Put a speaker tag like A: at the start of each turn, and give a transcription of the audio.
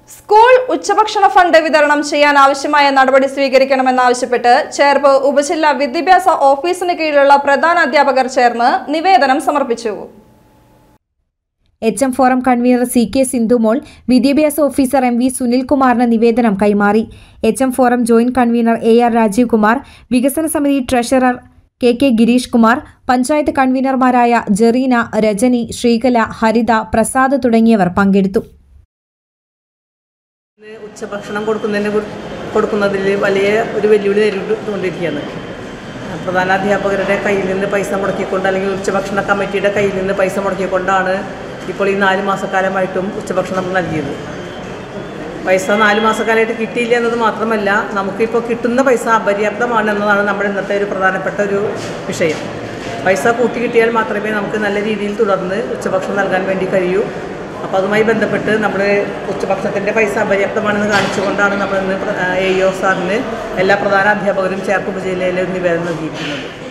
A: school ഉച്ചഭക്ഷണ fund വിതരണം ചെയ്യാൻ ആവശ്യമായ നടപടി സ്വീകരിക്കണമെന്നാവശ്യപ്പെട്ട് ചേർപ്പ് ഉപജില്ലാ വിദ്യാഭ്യാസ ഓഫീസിന് കീഴിലുള്ള പ്രധാന അധ്യാപകർ ചേർന്ന് നിവേദനം സമർപ്പിച്ചു
B: H M forum convener C K Sindhumol വിദ്യാഭ്യാസ ഓഫീസർ എം വി സുനിൽകുമാറിന് നിവേദനം കൈമാറി H M forum joint convener A R Rajeev Kumar വികസന സമിതി treasurer K K Girish Kumar panchayat കൺവീനർമാരായ ജെറീന രജനി ശ്രീകല ഹരിത പ്രസാദ് തുടങ്ങിയവർ പങ്കെടുത്തു
C: ഇന്ന് ഉച്ചഭക്ഷണം കൊടുക്കുന്നതിന് കുറി- കൊടുക്കുന്നതിൽ വലിയ ഒരു വെല്ലുവിളി നേരിട്ടുകൊണ്ടിരിക്കുകയാണ് പ്രധാനാധ്യാപകരുടെ കയ്യിൽ നിന്ന് പൈസ മുടക്കിക്കൊണ്ട് അല്ലെങ്കിൽ ഉച്ചഭക്ഷണ കമ്മിറ്റിയുടെ കയ്യിൽ നിന്ന് പൈസ മുടക്കിക്കൊണ്ടാണ് ഇപ്പോൾ ഈ നാല് മാസക്കാലമായിട്ടും ഉച്ചഭക്ഷണം നൽകിയത് പൈസ നാല് മാസക്കാലമായിട്ട് കിട്ടിയില്ല എന്നത് മാത്രമല്ല നമുക്കിപ്പോൾ കിട്ടുന്ന പൈസ അപര്യാപ്തമാണ് എന്നതാണ് നമ്മുടെ ഇന്നത്തെ ഒരു പ്രധാനപ്പെട്ട ഒരു വിഷയം പൈസ കൂട്ടി കിട്ടിയാൽ മാത്രമേ നമുക്ക് നല്ല രീതിയിൽ തുടർന്ന് ഉച്ചഭക്ഷണം നൽകാൻ വേണ്ടി കഴിയൂ അപ്പോൾ അതുമായി ബന്ധപ്പെട്ട് നമ്മൾ ഉച്ചഭക്ഷണത്തിൻ്റെ പൈസ അപര്യാപ്തമാണെന്ന് കാണിച്ചുകൊണ്ടാണ് നമ്മൾ ഇന്ന് എ ഇ ഒ സാറിന് എല്ലാ പ്രധാന അധ്യാപകരും ചേർപ്പ് ഉപജില്ലയിലെ ഒരു നിവേദനം നൽകിയിരിക്കുന്നത്